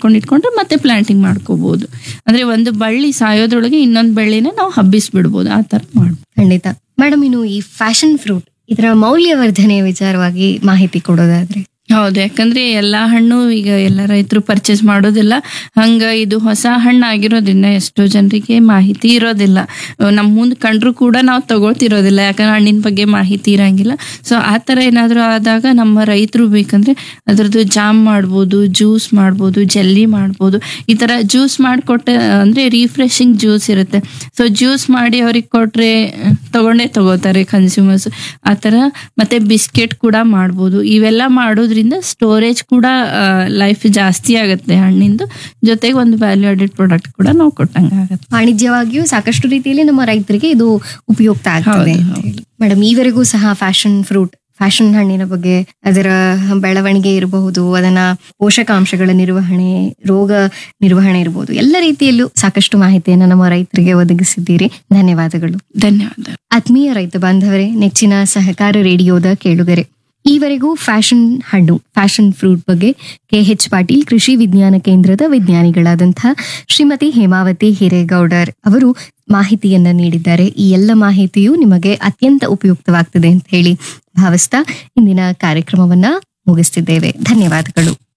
ಮಾಡ್ಕೊಂಡು ಇಟ್ಕೊಂಡ್ರೆ ಮತ್ತೆ ಪ್ಲಾಂಟಿಂಗ್ ಮಾಡ್ಕೋಬಹುದು ಅಂದ್ರೆ ಒಂದು ಬಳ್ಳಿ ಸಾಯೋದ್ರೊಳಗೆ ಇನ್ನೊಂದು ಬಳ್ಳಿನ ನಾವು ಹಬ್ಬಿಸ್ಬಿಡ್ಬೋದು ಆ ತರ ಮಾಡ್ಬೋದು ಖಂಡಿತ ಮೇಡಮ್ ಇನ್ನು ಈ ಫ್ಯಾಷನ್ ಫ್ರೂಟ್ ಇದರ ಮೌಲ್ಯವರ್ಧನೆಯ ವಿಚಾರವಾಗಿ ಮಾಹಿತಿ ಕೊಡೋದಾದ್ರೆ ಹೌದು ಯಾಕಂದ್ರೆ ಎಲ್ಲಾ ಹಣ್ಣು ಈಗ ಎಲ್ಲ ರೈತರು ಪರ್ಚೇಸ್ ಮಾಡೋದಿಲ್ಲ ಹಂಗ ಇದು ಹೊಸ ಹಣ್ಣು ಆಗಿರೋದ್ರಿಂದ ಎಷ್ಟೋ ಜನರಿಗೆ ಮಾಹಿತಿ ಇರೋದಿಲ್ಲ ನಮ್ಮ ಮುಂದೆ ಕಂಡ್ರು ಕೂಡ ನಾವು ತಗೊಳ್ತಿರೋದಿಲ್ಲ ಯಾಕಂದ್ರೆ ಹಣ್ಣಿನ ಬಗ್ಗೆ ಮಾಹಿತಿ ಇರಂಗಿಲ್ಲ ಸೊ ಆ ತರ ಏನಾದ್ರು ಆದಾಗ ನಮ್ಮ ರೈತರು ಬೇಕಂದ್ರೆ ಅದ್ರದ್ದು ಜಾಮ್ ಮಾಡ್ಬೋದು ಜ್ಯೂಸ್ ಮಾಡ್ಬೋದು ಜೆಲ್ಲಿ ಮಾಡ್ಬೋದು ಈ ತರ ಜ್ಯೂಸ್ ಮಾಡಿಕೊಟ್ಟ ಅಂದ್ರೆ ರಿಫ್ರೆಶಿಂಗ್ ಜ್ಯೂಸ್ ಇರುತ್ತೆ ಸೊ ಜ್ಯೂಸ್ ಮಾಡಿ ಅವ್ರಿಗೆ ಕೊಟ್ರೆ ಅಹ್, ತಗೊಂಡೇ ತಗೋತಾರೆ ಕನ್ಸ್ಯೂಮರ್ಸ್ ಆ ತರ ಮತ್ತೆ ಬಿಸ್ಕೆಟ್ ಕೂಡ ಮಾಡ್ಬೋದು ಇವೆಲ್ಲ ಮಾಡೋದ್ರಿಂದ ಸ್ಟೋರೇಜ್ ಕೂಡ ಲೈಫ್ ಜಾಸ್ತಿ ಆಗುತ್ತೆ ಹಣ್ಣಿಂದು ಜೊತೆಗೆ ಒಂದು ವ್ಯಾಲ್ಯೂ ಆಡೆಡ್ ಪ್ರಾಡಕ್ಟ್ ಕೂಡ ನಾವು ಕೊಟ್ಟಂಗೆ ಆಗುತ್ತೆ ವಾಣಿಜ್ಯವಾಗಿಯೂ ಸಾಕಷ್ಟು ರೀತಿಯಲ್ಲಿ ನಮ್ಮ ರೈತರಿಗೆ ಇದು ಉಪಯುಕ್ತ ಆಗ್ತದೆ ಹೌದು, ಅಂತ ಹೇಳಿ ಮೇಡಮ್ ಈವರೆಗೂ ಸಹ ಫ್ಯಾಷನ್ ಫ್ರೂಟ್ ಫ್ಯಾಷನ್ ಹಣ್ಣಿನ ಬಗ್ಗೆ ಅದರ ಬೆಳವಣಿಗೆ ಇರಬಹುದು ಅದನ್ನ ಪೋಷಕಾಂಶಗಳ ನಿರ್ವಹಣೆ ರೋಗ ನಿರ್ವಹಣೆ ಇರಬಹುದು ಎಲ್ಲ ರೀತಿಯಲ್ಲೂ ಸಾಕಷ್ಟು ಮಾಹಿತಿಯನ್ನು ನಮ್ಮ ರೈತರಿಗೆ ಒದಗಿಸಿದ್ದೀರಿ ಧನ್ಯವಾದಗಳು ಧನ್ಯವಾದ ಆತ್ಮೀಯ ರೈತ ಬಾಂಧವರೇ ನೆಚ್ಚಿನ ಸಹಕಾರ ರೇಡಿಯೋದ ಕೇಳುಗರೆ ಈವರೆಗೂ ಫ್ಯಾಷನ್ ಹಣ್ಣು ಫ್ಯಾಷನ್ ಫ್ರೂಟ್ ಬಗ್ಗೆ ಕೆಎಚ್ ಪಾಟೀಲ್ ಕೃಷಿ ವಿಜ್ಞಾನ ಕೇಂದ್ರದ ವಿಜ್ಞಾನಿಗಳಾದಂಥ ಶ್ರೀಮತಿ ಹೇಮಾವತಿ ಹಿರೇಗೌಡರ್ ಅವರು ಮಾಹಿತಿಯನ್ನ ನೀಡಿದ್ದಾರೆ ಈ ಎಲ್ಲ ಮಾಹಿತಿಯು ನಿಮಗೆ ಅತ್ಯಂತ ಉಪಯುಕ್ತವಾಗ್ತದೆ ಅಂತ ಹೇಳಿ ಭಾವಿಸ್ತಾ ಇಂದಿನ ಕಾರ್ಯಕ್ರಮವನ್ನ ಮುಗಿಸ್ತಿದ್ದೇವೆ ಧನ್ಯವಾದಗಳು